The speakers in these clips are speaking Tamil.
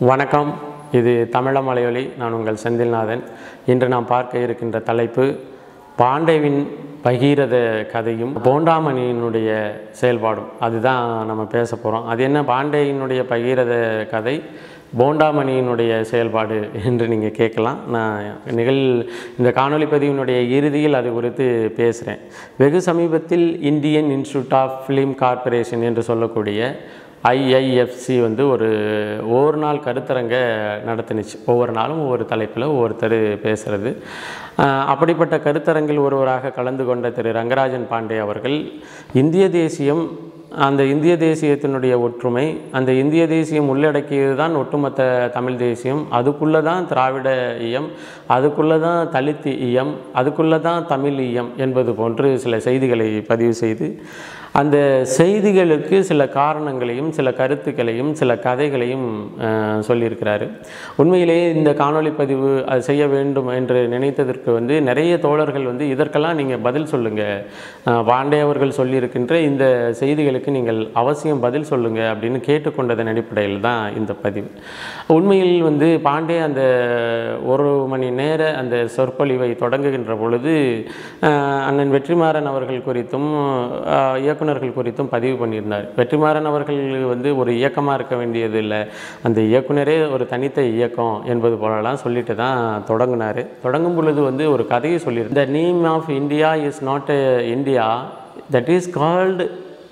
வணக்கம் இது தமிழ மலையொலி நான் உங்கள் செந்தில்நாதன் இன்று நாம் பார்க்க இருக்கின்ற தலைப்பு பாண்டேவின் பகீரத கதையும் போண்டாமணியினுடைய செயல்பாடும் அதுதான் நம்ம பேச போகிறோம் அது என்ன பாண்டேயினுடைய பகீரத கதை போண்டாமணியினுடைய செயல்பாடு என்று நீங்கள் கேட்கலாம் நான் நிகழ் இந்த காணொளி பதிவினுடைய இறுதியில் அது குறித்து பேசுகிறேன் வெகு சமீபத்தில் Indian institute of film corporation என்று சொல்லக்கூடிய ஐஐஎஃப்சி வந்து ஒரு ஒவ்வொரு நாள் கருத்தரங்க நடத்துனுச்சு ஒவ்வொரு நாளும் ஒவ்வொரு தலைப்பில் ஒவ்வொருத்தர் பேசுகிறது ஆஹ் அப்படிப்பட்ட கருத்தரங்கில் ஒருவராக கலந்து கொண்ட திரு ரங்கராஜன் பாண்டே அவர்கள் இந்திய தேசியம் அந்த இந்திய தேசியத்தினுடைய ஒற்றுமை அந்த இந்திய தேசியம் உள்ளடக்கியது தான் ஒட்டுமொத்த தமிழ் தேசியம் அதுக்குள்ளே தான் திராவிட இயம் அதுக்குள்ளே தான் தலித் இயம் அதுக்குள்ளே தான் தமிழ் இயம் என்பது போன்று சில செய்திகளை பதிவு செய்து அந்த செய்திகளுக்கு சில காரணங்களையும் சில கருத்துக்களையும் சில கதைகளையும் அஹ், சொல்லியிருக்கிறாரு உண்மையிலேயே இந்த காணொளி பதிவு அது செய்ய வேண்டும் என்று நினைத்ததற்கு வந்து நிறைய தோழர்கள் வந்து இதற்கெல்லாம் நீங்கள் பதில் சொல்லுங்கள் பாண்டே அவர்கள் சொல்லியிருக்கின்ற இந்த செய்திகளுக்கு நீங்கள் அவசியம் பதில் சொல்லுங்கள் அப்படின்னு கேட்டுக்கொண்டதன் அடிப்படையில் தான் இந்த பதிவு உண்மையில் வந்து பாண்டே அந்த ஒரு மணி நேர அந்த சொற்பொழிவை தொடங்குகின்ற பொழுது அஹ், அண்ணன் வெற்றிமாறன் அவர்கள் குறித்தும் அஹ், இயக்குனர்கள் குறித்தும் பதிவு பண்ணியிருந்தார் வெற்றிமாறன் அவர்கள் வந்து ஒரு இயக்கமாக இருக்க வேண்டியது இல்லை அந்த இயக்குனரே ஒரு தனித்த இயக்கம் என்பது போலலாம் சொல்லிட்டு தான் தொடங்கினார் தொடங்கும் பொழுது வந்து ஒரு கதையை சொல்லியிருந்தார் the name of India is not India that is called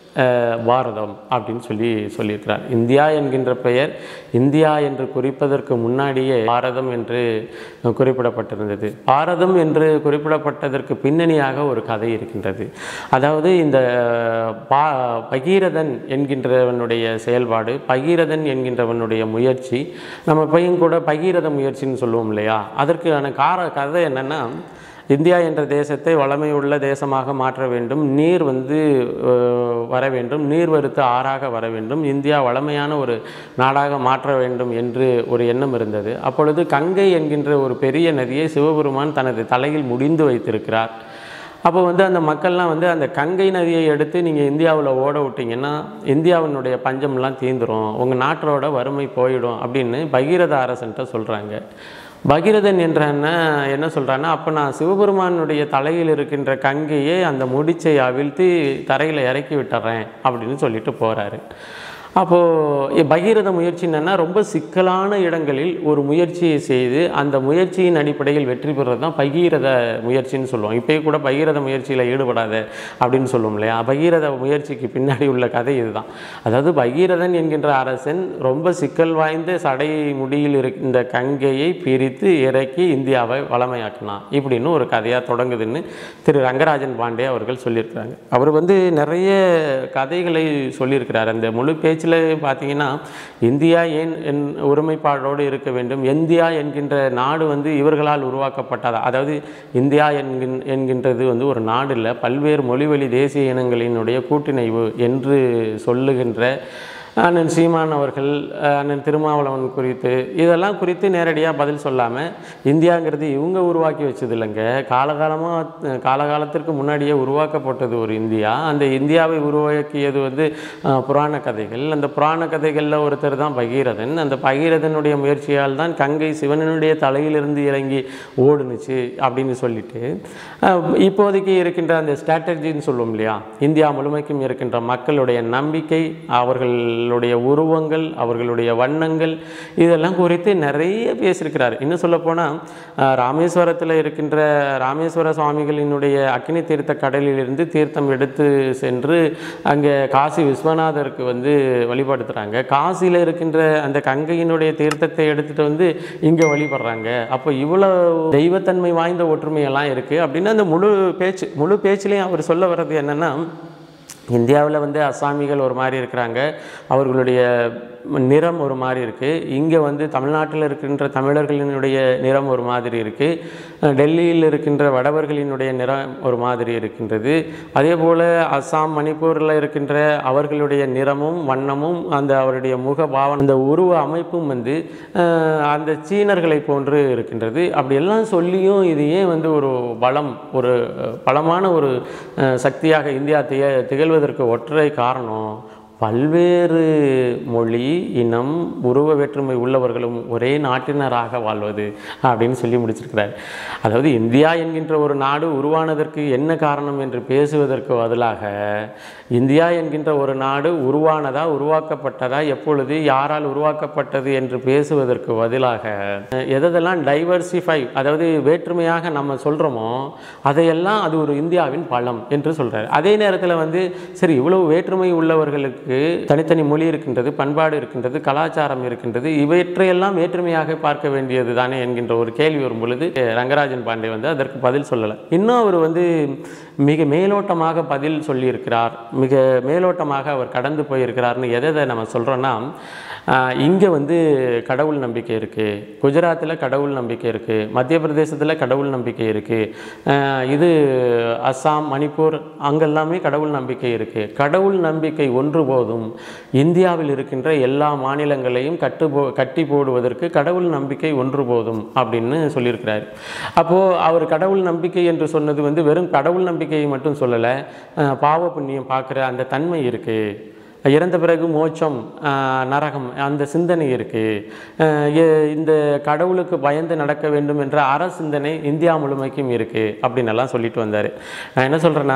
Bharatam அப்படின்னு சொல்லி சொல்லியிருக்கிறார் இந்தியா என்கின்ற பெயர் இந்தியா என்று குறிப்பதற்கு முன்னாடியே பாரதம் என்று குறிப்பிடப்பட்டிருந்தது பாரதம் என்று குறிப்பிடப்பட்டதற்கு பின்னணியாக ஒரு கதை இருக்கின்றது அதாவது இந்த பா பகீரதன் என்கின்றவனுடைய செயல்பாடு பகீரதன் என்கின்றவனுடைய முயற்சி நம்ம பையன் கூட பகீரத முயற்சின்னு சொல்லுவோம் இல்லையா அதற்கான கார கதை என்னென்னா இந்தியா என்ற தேசத்தை வளமையுள்ள தேசமாக மாற்ற வேண்டும் நீர் வந்து அஹ், வர வேண்டும் நீர் வறுத்து ஆறாக வர வேண்டும் இந்தியா வளமையான ஒரு நாடாக மாற்ற வேண்டும் என்று ஒரு எண்ணம் இருந்தது அப்பொழுது கங்கை என்கின்ற ஒரு பெரிய நதியை சிவபெருமான் தனது தலையில் முடிந்து வைத்திருக்கிறார் அப்போ வந்து அந்த மக்கள்லாம் வந்து அந்த கங்கை நதியை எடுத்து நீங்கள் இந்தியாவில் ஓட விட்டீங்கன்னா இந்தியாவினுடைய பஞ்சம்லாம் தீந்துரும் உங்கள் நாட்டோட வறுமை போயிடும் அப்படின்னு பகீரத அரசன்ட்ட சொல்கிறாங்க பகீரதன் என்ற அண்ணன் என்ன சொல்கிறான்னா அப்போ நான் சிவபெருமானுடைய தலையில் இருக்கின்ற கங்கையை அந்த முடிச்சை அவிழ்த்து தரையில் இறக்கி விட்டுறேன் அப்படின்னு சொல்லிட்டு போகிறாரு அப்போது பகீரத முயற்சி என்னென்னா ரொம்ப சிக்கலான இடங்களில் ஒரு முயற்சியை செய்து அந்த முயற்சியின் அடிப்படையில் வெற்றி பெறுறது தான் பகீரத முயற்சின்னு சொல்லுவோம் இப்போயே கூட பகீரத முயற்சியில் ஈடுபடாத அப்படின்னு சொல்லுவோம் இல்லையா பகீரத முயற்சிக்கு பின்னாடி உள்ள கதை இதுதான் அதாவது பகீரதன் என்கின்ற அரசன் ரொம்ப சிக்கல் வாய்ந்த சடை முடியில் இருக்கின்ற கங்கையை பிரித்து இறக்கி இந்தியாவை வளமையாக்கினான் இப்படின்னு ஒரு கதையாக தொடங்குதுன்னு திரு ரங்கராஜன் பாண்டே அவர்கள் சொல்லியிருக்கிறாங்க அவர் வந்து நிறைய கதைகளை சொல்லியிருக்கிறார் அந்த முழு பேச்சில் பார்த்தீங்கன்னா இந்தியா ஏன் என் ஒருமைப்பாடோடு இருக்க வேண்டும் இந்தியா என்கின்ற நாடு வந்து இவர்களால் உருவாக்கப்பட்டதா அதாவது இந்தியா என்கின் என்கின்றது வந்து ஒரு நாடு இல்லை பல்வேறு மொழிவழி தேசிய இனங்களினுடைய கூட்டிணைவு என்று சொல்லுகின்ற அண்ணன் சீமான் அவர்கள் அஹ், அண்ணன் திருமாவளவன் குறித்து இதெல்லாம் குறித்து நேரடியாக பதில் சொல்லாமல் இந்தியாங்கிறது இவங்க உருவாக்கி வச்சது இல்லைங்க காலகாலமாக காலகாலத்திற்கு முன்னாடியே உருவாக்கப்பட்டது ஒரு இந்தியா அந்த இந்தியாவை உருவாக்கியது வந்து அஹ், புராண கதைகள் அந்த புராண கதைகளில் ஒருத்தர் தான் பகீரதன் அந்த பகீரதனுடைய முயற்சியால் தான் கங்கை சிவனுடைய தலையிலிருந்து இறங்கி ஓடுனுச்சு அப்படின்னு சொல்லிட்டு அஹ், இப்போதைக்கு இருக்கின்ற அந்த ஸ்ட்ராட்டஜின்னு சொல்லுவோம் இல்லையா இந்தியா முழுமைக்கும் இருக்கின்ற மக்களுடைய நம்பிக்கை அவர்களுடைய உருவங்கள் அவர்களுடைய வண்ணங்கள் இதெல்லாம் குறித்து நிறைய பேசியிருக்கிறார் இன்னும் சொல்லப்போனால் ராமேஸ்வரத்தில் இருக்கின்ற ராமேஸ்வர சுவாமிகளினுடைய அக்னி தீர்த்த கடலிலிருந்து தீர்த்தம் எடுத்து சென்று அங்கே காசி விஸ்வநாதருக்கு வந்து வழிபடுத்துகிறாங்க காசியில் இருக்கின்ற அந்த கங்கையினுடைய தீர்த்தத்தை எடுத்துகிட்டு வந்து இங்கே வழிபடுறாங்க அப்போ இவ்வளோ தெய்வத்தன்மை வாய்ந்த ஒற்றுமையெல்லாம் இருக்குது அப்படின்னு அந்த முழு பேச்சு முழு பேச்சுலேயும் அவர் சொல்ல வர்றது என்னென்னா இந்தியாவில் வந்து அசாமிகள் ஒரு மாதிரி இருக்கிறாங்க அவர்களுடைய நிறம் ஒரு மாதிரி இருக்குது இங்கே வந்து தமிழ்நாட்டில் இருக்கின்ற தமிழர்களினுடைய நிறம் ஒரு மாதிரி இருக்குது டெல்லியில் இருக்கின்ற வடவர்களினுடைய நிறம் ஒரு மாதிரி இருக்கின்றது அதே போல் அஸ்ஸாம் மணிப்பூரில் இருக்கின்ற அவர்களுடைய நிறமும் வண்ணமும் அந்த அவருடைய முக பாவம் அந்த உருவ அமைப்பும் வந்து அஹ், அந்த சீனர்களை போன்று இருக்கின்றது அப்படி எல்லாம் சொல்லியும் இது ஏன் வந்து ஒரு பலம் ஒரு அஹ், பலமான ஒரு அஹ், சக்தியாக இந்தியா திக திகழ்வதற்கு ஒற்றை காரணம் பல்வேறு மொழி இனம் உருவ வேற்றுமை உள்ளவர்களும் ஒரே நாட்டினராக வாழ்வது அப்படின்னு சொல்லி முடிச்சிருக்கிறார் அதாவது இந்தியா என்கின்ற ஒரு நாடு உருவானதற்கு என்ன காரணம் என்று பேசுவதற்கு பதிலாக இந்தியா என்கின்ற ஒரு நாடு உருவானதா உருவாக்கப்பட்டதா எப்பொழுது யாரால் உருவாக்கப்பட்டது என்று பேசுவதற்கு பதிலாக எதெல்லாம் டைவர்சிஃபை அதாவது வேற்றுமையாக நம்ம சொல்கிறோமோ அதையெல்லாம் அது ஒரு இந்தியாவின் பலம் என்று சொல்கிறார் அதே நேரத்தில் வந்து சரி இவ்வளவு வேற்றுமை உள்ளவர்களுக்கு தனித்தனி மொழி இருக்கின்றது பண்பாடு இருக்கின்றது கலாச்சாரம் இருக்கின்றது இவற்றையெல்லாம் வேற்றுமையாக பார்க்க வேண்டியது தானே என்கின்ற ஒரு கேள்வி வரும் பொழுது ரங்கராஜன் பாண்டே வந்து அதற்கு பதில் சொல்லலை இன்னும் அவர் வந்து மிக மேலோட்டமாக பதில் சொல்லியிருக்கிறார் மிக மேலோட்டமாக அவர் கடந்து போயிருக்கிறார்னு எதை எதை நம்ம சொல்கிறோன்னா இங்கே வந்து கடவுள் நம்பிக்கை இருக்குது குஜராத்தில் கடவுள் நம்பிக்கை இருக்குது மத்திய பிரதேசத்தில் கடவுள் நம்பிக்கை இருக்குது இது அஸ்ஸாம் மணிப்பூர் அங்கெல்லாமே கடவுள் நம்பிக்கை இருக்குது கடவுள் நம்பிக்கை ஒன்று போதும் இந்தியாவில் இருக்கின்ற எல்லா மாநிலங்களையும் கட்டு போ கட்டி போடுவதற்கு கடவுள் நம்பிக்கை ஒன்று போதும் அப்படின்னு சொல்லியிருக்கிறார் அப்போது அவர் கடவுள் நம்பிக்கை என்று சொன்னது வந்து வெறும் கடவுள் நம்பிக்கையை மட்டும் சொல்லலை அஹ் பாவ புண்ணியம் பார்க்குற அந்த தன்மை இருக்குது இறந்த பிறகு மோட்சம் ஆஹ் நரகம் அந்த சிந்தனை இருக்குது இந்த கடவுளுக்கு பயந்து நடக்க வேண்டும் என்ற அற சிந்தனை இந்தியா முழுமைக்கும் இருக்குது அப்படின்னு எல்லாம் சொல்லிட்டு வந்தார் நான் என்ன சொல்கிறேன்னா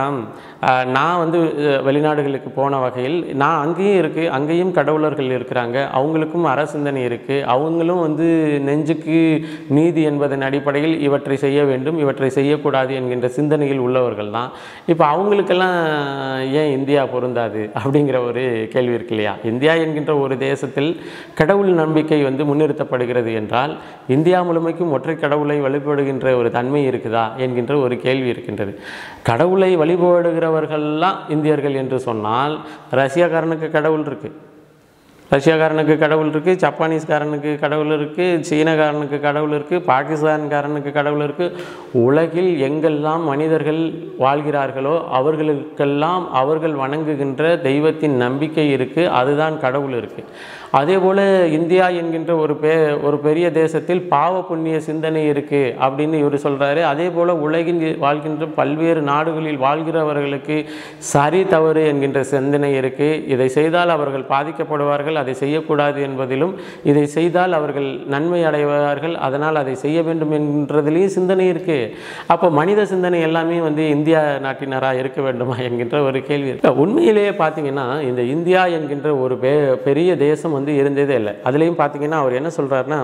நான் வந்து அஹ், வெளிநாடுகளுக்கு போன வகையில் நான் அங்கேயும் இருக்குது அங்கேயும் கடவுளர்கள் இருக்கிறாங்க அவங்களுக்கும் அற சிந்தனை இருக்குது அவங்களும் வந்து நெஞ்சுக்கு நீதி என்பதன் அடிப்படையில் இவற்றை செய்ய வேண்டும் இவற்றை செய்யக்கூடாது என்கின்ற சிந்தனையில் உள்ளவர்கள் தான் இப்போ அவங்களுக்கெல்லாம் ஏன் இந்தியா பொருந்தாது அப்படிங்கிற ஒரு கேள்வி இருக்கு இல்லையா இந்தியா என்கின்ற ஒரு தேசத்தில் கடவுள் நம்பிக்கை வந்து முன்னிறுத்தப்படுகிறது என்றால் இந்தியா முழுமைக்கும் ஒற்றை கடவுளை வழிபடுகின்ற ஒரு தன்மை இருக்குதா என்கின்ற ஒரு கேள்வி இருக்கின்றது கடவுளை வழிபடுகிறவர்கள்லாம் இந்தியர்கள் என்று சொன்னால் ரஷ்யாக்காரனுக்கு கடவுள் இருக்குது ரஷ்யாக்காரனுக்கு கடவுள் இருக்குது ஜப்பானீஸ்காரனுக்கு கடவுள் இருக்குது சீனக்காரனுக்கு கடவுள் இருக்குது பாகிஸ்தான்காரனுக்கு கடவுள் இருக்குது உலகில் எங்கெல்லாம் மனிதர்கள் வாழ்கிறார்களோ அவர்களுக்கெல்லாம் அவர்கள் வணங்குகின்ற தெய்வத்தின் நம்பிக்கை இருக்குது அதுதான் கடவுள் இருக்குது அதே போல் இந்தியா என்கின்ற ஒரு பே ஒரு பெரிய தேசத்தில் பாவ புண்ணிய சிந்தனை இருக்குது அப்படின்னு இவர் சொல்கிறாரு அதே போல் உலகில் வாழ்கின்ற பல்வேறு நாடுகளில் வாழ்கிறவர்களுக்கு சரி தவறு என்கின்ற சிந்தனை இருக்குது இதை செய்தால் அவர்கள் பாதிக்கப்படுவார்கள் அதை செய்யக்கூடாது என்பதிலும் இதை செய்தால் அவர்கள் நன்மை அடைவார்கள் அதனால் அதை செய்ய வேண்டும் என்கிறதுலேயும் சிந்தனை இருக்குது அப்போ மனித சிந்தனை எல்லாமே வந்து இந்தியா நாட்டினராக இருக்க வேண்டுமா என்கின்ற ஒரு கேள்வி இருக்கு உண்மையிலேயே பார்த்தீங்கன்னா இந்த இந்தியா என்கின்ற ஒரு பெ பெரிய தேசம் வந்து இருந்ததே இல்லை அதுலேயும் பார்த்தீங்கன்னா அவர் என்ன சொல்கிறாருன்னா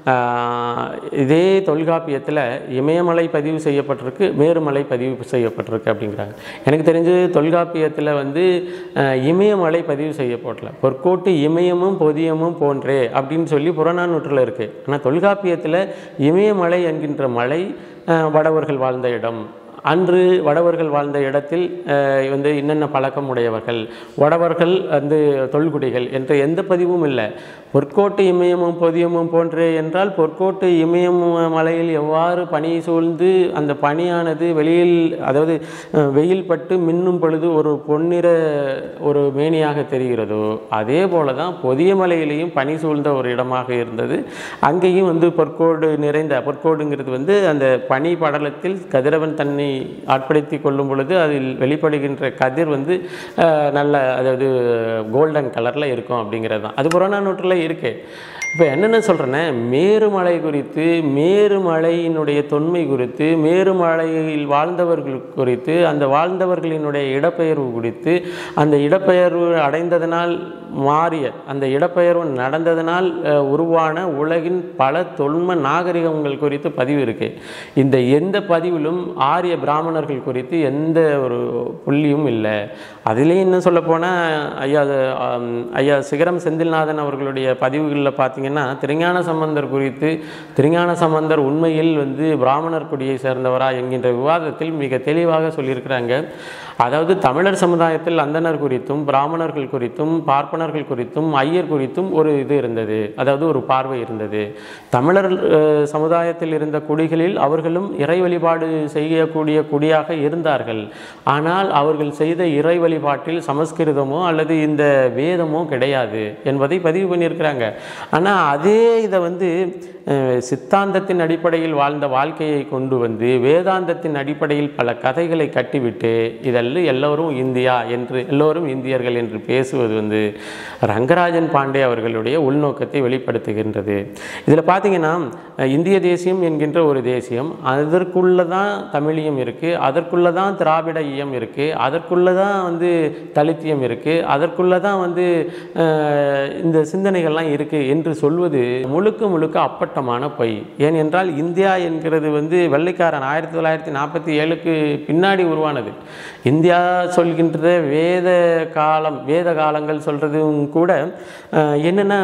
இதே தொல்காப்பியத்தில் இமயமலை பதிவு செய்யப்பட்டிருக்கு மேருமலை பதிவு செய்யப்பட்டிருக்கு அப்படிங்கிறாங்க எனக்கு தெரிஞ்சு தொல்காப்பியத்தில் வந்து ஆஹ், இமயமலை பதிவு செய்யப்படல பொற்கோட்டு இமயமும் பொதியமும் போன்றே அப்படின்னு சொல்லி புறநானூற்றில் இருக்குது ஆனால் தொல்காப்பியத்தில் இமயமலை என்கின்ற மலை ஆஹ், வடவர்கள் வாழ்ந்த இடம் அன்று வடவர்கள் வாழ்ந்த இடத்தில் அஹ், வந்து என்னென்ன பழக்கம் உடையவர்கள் வடவர்கள் வந்து தொல்குடிகள் என்ற எந்த பதிவும் இல்லை பொற்கோட்டு இமயமும் பொதியமும் போன்றே என்றால் பொற்கோட்டு இமயம் மலையில் எவ்வாறு பனி சூழ்ந்து அந்த பனியானது வெளியில் அதாவது அஹ், வெயில் பட்டு மின்னும் பொழுது ஒரு பொன்னிற ஒரு மேனியாக தெரிகிறதோ அதே போல தான் பொதிய மலையிலையும் பனி சூழ்ந்த ஒரு இடமாக இருந்தது அங்கேயும் வந்து பொற்கோடு நிறைந்த பொற்கோடுங்கிறது வந்து அந்த பனி படலத்தில் கதிரவன் தன்னை ஆட்படுத்தி கொள்ளும் பொழுது அதில் வெளிப்படுகின்ற கதிர் வந்து அஹ், நல்ல அதாவது கோல்டன் கலரில் இருக்கும் அப்படிங்கிறது தான் அது புறநானூற்றில் இருக்கு இப்போ என்னென்ன சொல்கிறேன்னா மேருமலை குறித்து மேருமலையினுடைய தொன்மை குறித்து மேருமலையில் வாழ்ந்தவர்கள் குறித்து அந்த வாழ்ந்தவர்களினுடைய இடப்பெயர்வு குறித்து அந்த இடப்பெயர்வு அடைந்ததனால் மாறிய அந்த இடப்பெயர்வு நடந்ததனால் அஹ், உருவான உலகின் பல தொன்ம நாகரிகங்கள் குறித்து பதிவு இருக்கு இந்த எந்த பதிவிலும் ஆரிய பிராமணர்கள் குறித்து எந்த ஒரு புள்ளியும் இல்லை அதுலேயும் இன்னும் சொல்லப்போனால் ஐயா அது, ஆம், ஐயா சிகரம் செந்தில்நாதன் அவர்களுடைய பதிவுகளில் பார்த்தீங்கன்னா திருஞான சம்பந்தர் குறித்து திருஞான சம்பந்தர் உண்மையில் வந்து பிராமணர் குடியை சேர்ந்தவரா என்கின்ற விவாதத்தில் மிக தெளிவாக சொல்லியிருக்கிறாங்க அதாவது தமிழர் சமுதாயத்தில் அந்தணர் குறித்தும் பிராமணர்கள் குறித்தும் பார்ப்பனர்கள் குறித்தும் ஐயர் குறித்தும் ஒரு இது இருந்தது அதாவது ஒரு பார்வை இருந்தது தமிழர் அஹ், சமுதாயத்தில் இருந்த குடிகளில் அவர்களும் இறை வழிபாடு செய்யக்கூடிய குடியாக இருந்தார்கள் ஆனால் அவர்கள் செய்த இறை வழிபாட்டில் சமஸ்கிருதமோ அல்லது இந்த வேதமோ கிடையாது என்பதை பதிவு பண்ணியிருக்கிறாங்க ஆனால் அதே இதை வந்து அஹ், சித்தாந்தத்தின் அடிப்படையில் வாழ்ந்த வாழ்க்கையை கொண்டு வந்து வேதாந்தத்தின் அடிப்படையில் பல கதைகளை கட்டிவிட்டு இதெல்லாம் அல்ல எல்லோரும் இந்தியா என்று எல்லோரும் இந்தியர்கள் என்று பேசுவது வந்து ரங்கராஜன் பாண்டே அவர்களுடைய உள்நோக்கத்தை வெளிப்படுத்துகின்றது இதில் பார்த்தீங்கன்னா அஹ், இந்திய தேசியம் என்கின்ற ஒரு தேசியம் அதற்குள்ள தான் தமிழியம் இருக்குது அதற்குள்ள தான் திராவிட இயம் இருக்குது அதற்குள்ள தான் வந்து தலித்தியம் இருக்குது அதற்குள்ள தான் வந்து அஹ், இந்த சிந்தனைகள்லாம் இருக்குது என்று சொல்வது முழுக்க முழுக்க அப்பட்டமான பொய் ஏனென்றால் இந்தியா என்கிறது வந்து வெள்ளைக்காரன் ஆயிரத்தி தொள்ளாயிரத்தி நாற்பத்தி ஏழுக்கு பின்னாடி உருவானது இந்தியா சொல்கின்ற வேத காலம் வேத காலங்கள் சொல்கிறதும் கூட அஹ், என்னென்னா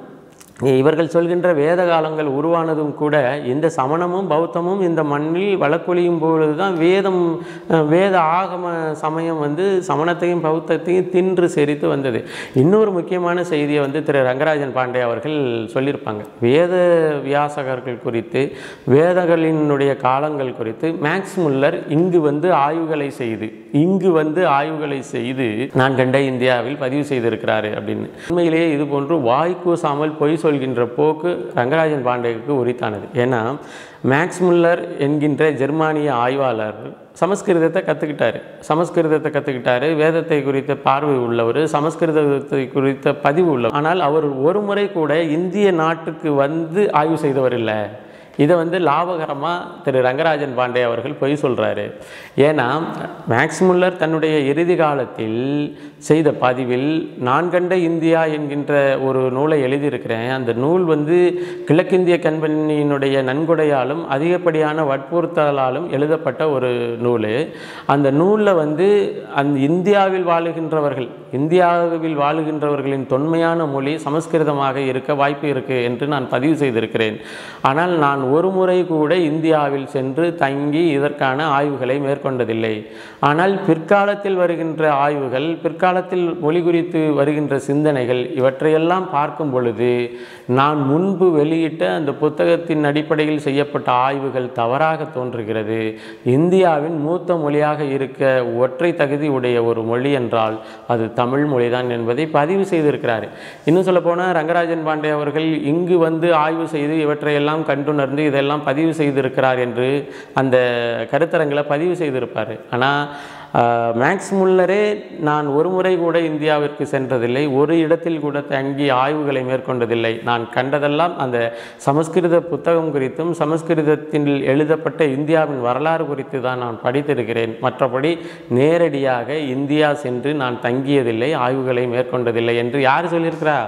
இவர்கள் சொல்கின்ற வேத காலங்கள் உருவானதும் கூட இந்த சமணமும் பௌத்தமும் இந்த மண்ணில் வழக்கொழியும் பொழுது தான் வேதம் அஹ், வேத ஆகம சமயம் வந்து சமணத்தையும் பௌத்தத்தையும் தின்று செரித்து வந்தது இன்னொரு முக்கியமான செய்தியை வந்து திரு ரங்கராஜன் பாண்டே அவர்கள் சொல்லியிருப்பாங்க வேத வியாசகர்கள் குறித்து வேதங்களினுடைய காலங்கள் குறித்து மேக்ஸ் முல்லர் இங்கு வந்து ஆய்வுகளை செய்து இங்கு வந்து ஆய்வுகளை செய்து நான் கண்ட இந்தியாவில் பதிவு செய்திருக்கிறாரு அப்படின்னு உண்மையிலேயே இது போன்று வாய் கூசாமல் பொய் சொல்கின்ற போக்கு ரங்கராஜன் பாண்டேவுக்கு உரித்தானது ஏன்னா மேக்ஸ் முல்லர் என்கின்ற ஜெர்மானிய ஆய்வாளர் சமஸ்கிருதத்தை கற்றுக்கிட்டாரு சமஸ்கிருதத்தை கற்றுக்கிட்டாரு வேதத்தை குறித்த பார்வை உள்ளவர் சமஸ்கிருதத்தை குறித்த பதிவு உள்ளவர் ஆனால் அவர் ஒரு முறை கூட இந்திய நாட்டுக்கு வந்து ஆய்வு செய்தவர் இல்லை இதை வந்து லாபகரமாக திரு ரங்கராஜன் பாண்டே அவர்கள் பொய் சொல்கிறாரு ஏன்னா மேக்ஸ் முல்லர் தன்னுடைய இறுதி காலத்தில் செய்த பதிவில் நான் கண்ட இந்தியா என்கின்ற ஒரு நூலை எழுதியிருக்கிறேன் அந்த நூல் வந்து கிழக்கிந்திய கம்பெனியினுடைய நன்கொடையாலும் அதிகப்படியான வற்புறுத்தலாலும் எழுதப்பட்ட ஒரு நூல் அந்த நூலில் வந்து அந்த இந்தியாவில் வாழுகின்றவர்கள் இந்தியாவில் வாழுகின்றவர்களின் தொன்மையான மொழி சமஸ்கிருதமாக இருக்க வாய்ப்பு இருக்குது என்று நான் பதிவு செய்திருக்கிறேன் ஆனால் நான் ஒரு முறை கூட இந்தியாவில் சென்று தங்கி இதற்கான ஆய்வுகளை மேற்கொண்டதில்லை ஆனால் பிற்காலத்தில் வருகின்ற ஆய்வுகள் பிற்காலத்தில் மொழி குறித்து வருகின்ற சிந்தனைகள் இவற்றையெல்லாம் பார்க்கும் பொழுது நான் முன்பு வெளியிட்ட அந்த புத்தகத்தின் அடிப்படையில் செய்யப்பட்ட ஆய்வுகள் தவறாக தோன்றுகிறது இந்தியாவின் மூத்த மொழியாக இருக்க ஒற்றை தகுதி உடைய ஒரு மொழி என்றால் அது தமிழ் மொழிதான் என்பதை பதிவு செய்திருக்கிறார் இன்னும் சொல்ல போனால் ரங்கராஜன் பாண்டே அவர்கள் இங்கு வந்து ஆய்வு செய்து இவற்றையெல்லாம் கண்டுணர்ந்து இதெல்லாம் பதிவு செய்திருக்கிறார் என்று அந்த கருத்தரங்களை பதிவு செய்திருப்பார் ஆனால் மேக்ஸ் முல்லரே நான் ஒரு முறை கூட இந்தியாவிற்கு சென்றதில்லை ஒரு இடத்தில் கூட தங்கி ஆய்வுகளை மேற்கொண்டதில்லை நான் கண்டதெல்லாம் அந்த சமஸ்கிருத புத்தகம் குறித்தும் சமஸ்கிருதத்தில் எழுதப்பட்ட இந்தியாவின் வரலாறு குறித்து தான் நான் படித்திருக்கிறேன் மற்றபடி நேரடியாக இந்தியா சென்று நான் தங்கியதில்லை ஆய்வுகளை மேற்கொண்டதில்லை என்று யார் சொல்லியிருக்கிறா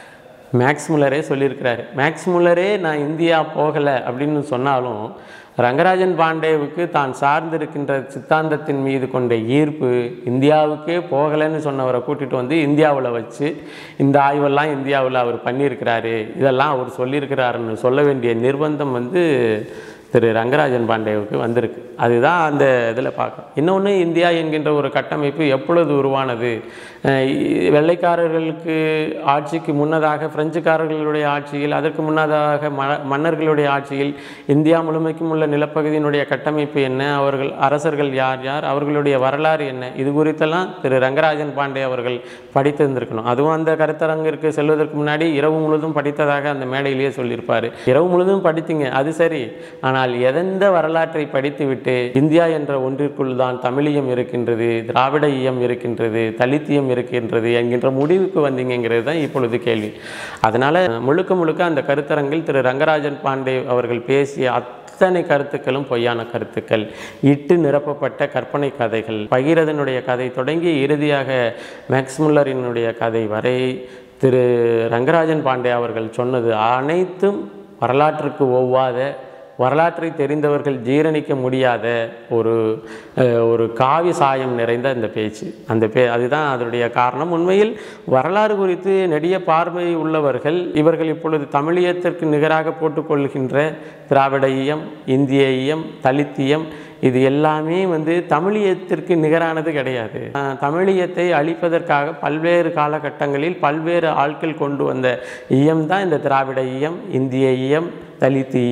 மேக்ஸ் முல்லரே சொல்லியிருக்கிறாரு மேக்ஸ் முல்லரே நான் இந்தியா போகலை அப்படின்னு சொன்னாலும் ரங்கராஜன் பாண்டேவுக்கு தான் சார்ந்திருக்கின்ற சித்தாந்தத்தின் மீது கொண்ட ஈர்ப்பு இந்தியாவுக்கே போகலைன்னு சொன்னவரை கூட்டிகிட்டு வந்து இந்தியாவில் வச்சு இந்த ஆய்வெல்லாம் இந்தியாவில் அவர் பண்ணியிருக்கிறாரு இதெல்லாம் அவர் சொல்லியிருக்கிறாருன்னு சொல்ல வேண்டிய நிர்பந்தம் வந்து திரு ரங்கராஜன் பாண்டேவுக்கு வந்திருக்கு அதுதான் அந்த இதில் பார்க்கணும் இன்னொன்று இந்தியா என்கின்ற ஒரு கட்டமைப்பு எப்பொழுது உருவானது அஹ் இ- வெள்ளைக்காரர்களுக்கு ஆட்சிக்கு முன்னதாக பிரெஞ்சுக்காரர்களுடைய ஆட்சியில் அதற்கு முன்னதாக ம மன்னர்களுடைய ஆட்சியில் இந்தியா முழுமைக்கும் உள்ள நிலப்பகுதியினுடைய கட்டமைப்பு என்ன அவர்கள் அரசர்கள் யார் யார் அவர்களுடைய வரலாறு என்ன இது குறித்தெல்லாம் திரு ரங்கராஜன் பாண்டே அவர்கள் படித்திருந்திருக்கணும் அதுவும் அந்த கருத்தரங்கிற்கு செல்வதற்கு முன்னாடி இரவு முழுதும் படித்ததாக அந்த மேடையிலேயே சொல்லியிருப்பார் இரவு முழுதும் படித்தீங்க அது சரி ஆனால் எதெந்த வரலாற்றை படித்துவிட்டு இந்தியா என்ற ஒன்றிற்குள் தான் தமிழியம் இருக்கின்றது திராவிட இயம் இருக்கின்றது தலித்தியம் இருக்கின்றது என்கின்ற முடிவுக்கு வந்தீங்கிறது தான் இப்பொழுது கேள்வி அதனால் முழுக்க முழுக்க அந்த கருத்தரங்கில் திரு ரங்கராஜன் பாண்டே அவர்கள் பேசிய அத்தனை கருத்துக்களும் பொய்யான கருத்துக்கள் இட்டு நிரப்பப்பட்ட கற்பனை கதைகள் பகீரதனுடைய கதை தொடங்கி இறுதியாக மேக்ஸ் முல்லரினுடைய கதை வரை திரு ரங்கராஜன் பாண்டே அவர்கள் சொன்னது அனைத்தும் வரலாற்றுக்கு ஒவ்வாத வரலாற்றை தெரிந்தவர்கள் ஜீரணிக்க முடியாத ஒரு அஹ், ஒரு காவி சாயம் நிறைந்த இந்த பேச்சு அந்த பே அதுதான் அதனுடைய காரணம் உண்மையில் வரலாறு குறித்து நெடிய பார்வை உள்ளவர்கள் இவர்கள் இப்பொழுது தமிழியத்திற்கு நிகராக போட்டுக்கொள்கின்ற திராவிட இயம் இந்திய இயம் தலித்தியம் இது எல்லாமே வந்து தமிழியத்திற்கு நிகரானது கிடையாது அஹ், தமிழியத்தை அழிப்பதற்காக பல்வேறு காலகட்டங்களில் பல்வேறு ஆட்கள் கொண்டு வந்த இயம் தான் இந்த திராவிட இயம் இந்திய இயம் தலித்து இயம்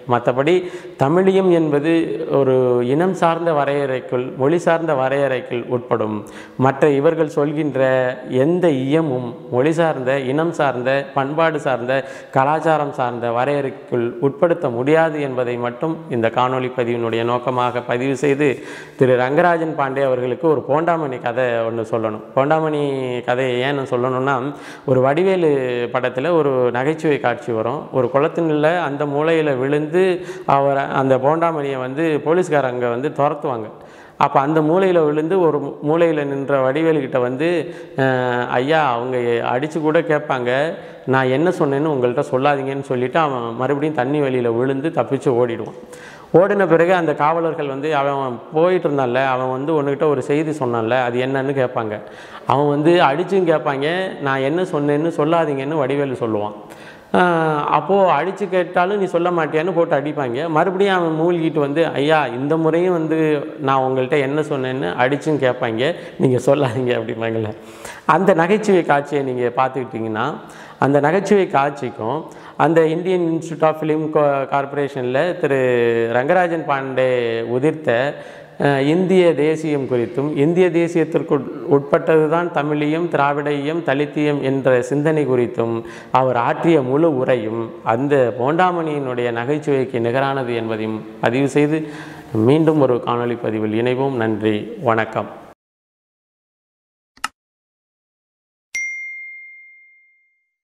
மற்றபடி தமிழியம் என்பது ஒரு இனம் சார்ந்த வரையறைக்குள் மொழி சார்ந்த வரையறைக்குள் உட்படும் மற்ற இவர்கள் சொல்கின்ற எந்த இயமும் மொழி சார்ந்த இனம் சார்ந்த பண்பாடு சார்ந்த கலாச்சாரம் சார்ந்த வரையறைக்குள் உட்படுத்த முடியாது என்பதை மட்டும் இந்த காணொளி பதிவினுடைய நோக்கமாக பதிவு செய்து திரு ரங்கராஜன் பாண்டே அவர்களுக்கு ஒரு போண்டாமணி கதை ஒன்று சொல்லணும் போண்டாமணி கதையை ஏன்னு சொல்லணும்னா ஒரு வடிவேலு படத்தில் ஒரு நகைச்சுவை காட்சி வரும் ஒரு குளத்தினுள்ள அந்த மூலையில் விழுந்து அவர் அந்த போண்டாமணியை வந்து போலீஸ்காரங்க வந்து துரத்துவாங்க அப்போ அந்த மூலையில் விழுந்து ஒரு மூலையில் நின்ற வடிவேலுக்கிட்ட வந்து அஹ், ஐயா அவங்க அடித்து கூட கேட்பாங்க நான் என்ன சொன்னேன்னு உங்கள்கிட்ட சொல்லாதீங்கன்னு சொல்லிட்டு அவன் மறுபடியும் தண்ணி வழியில் விழுந்து தப்பிச்சு ஓடிடுவான் ஓடின பிறகு அந்த காவலர்கள் வந்து அவன் போயிட்டு இருந்தான்ல அவன் வந்து உன்கிட்ட ஒரு செய்தி சொன்னான்ல அது என்னன்னு கேட்பாங்க அவன் வந்து அடிச்சும் கேட்பாங்க நான் என்ன சொன்னேன்னு சொல்லாதீங்கன்னு வடிவேலு சொல்லுவான் ஆஹ் அப்போது அடித்து கேட்டாலும் நீ சொல்ல மாட்டியான்னு போட்டு அடிப்பாங்க மறுபடியும் அவன் மூழ்கிட்டு வந்து ஐயா இந்த முறையும் வந்து நான் உங்கள்கிட்ட என்ன சொன்னேன்னு அடிச்சும் கேட்பாங்க நீங்கள் சொல்லாதீங்க அப்படிம்பாங்கல்ல அந்த நகைச்சுவை காட்சியை நீங்கள் பார்த்துக்கிட்டிங்கன்னா அந்த நகைச்சுவை காட்சிக்கும் அந்த இந்தியன் இன்ஸ்டியூட் ஆஃப் ஃபிலிம் கார்ப்பரேஷனில் திரு ரங்கராஜன் பாண்டே உதிர்த்த அஹ், இந்திய தேசியம் குறித்தும் இந்திய தேசியத்திற்கு உட்- உட்பட்டதுதான் தமிழியம் திராவிடியம் தலித்தியம் என்ற சிந்தனை குறித்தும் அவர் ஆற்றிய முழு உரையும் அந்த போண்டாமணியினுடைய நகைச்சுவைக்கு நிகரானது என்பதையும் பதிவு செய்து மீண்டும் ஒரு காணொளி பதிவில் இணைவோம் நன்றி வணக்கம்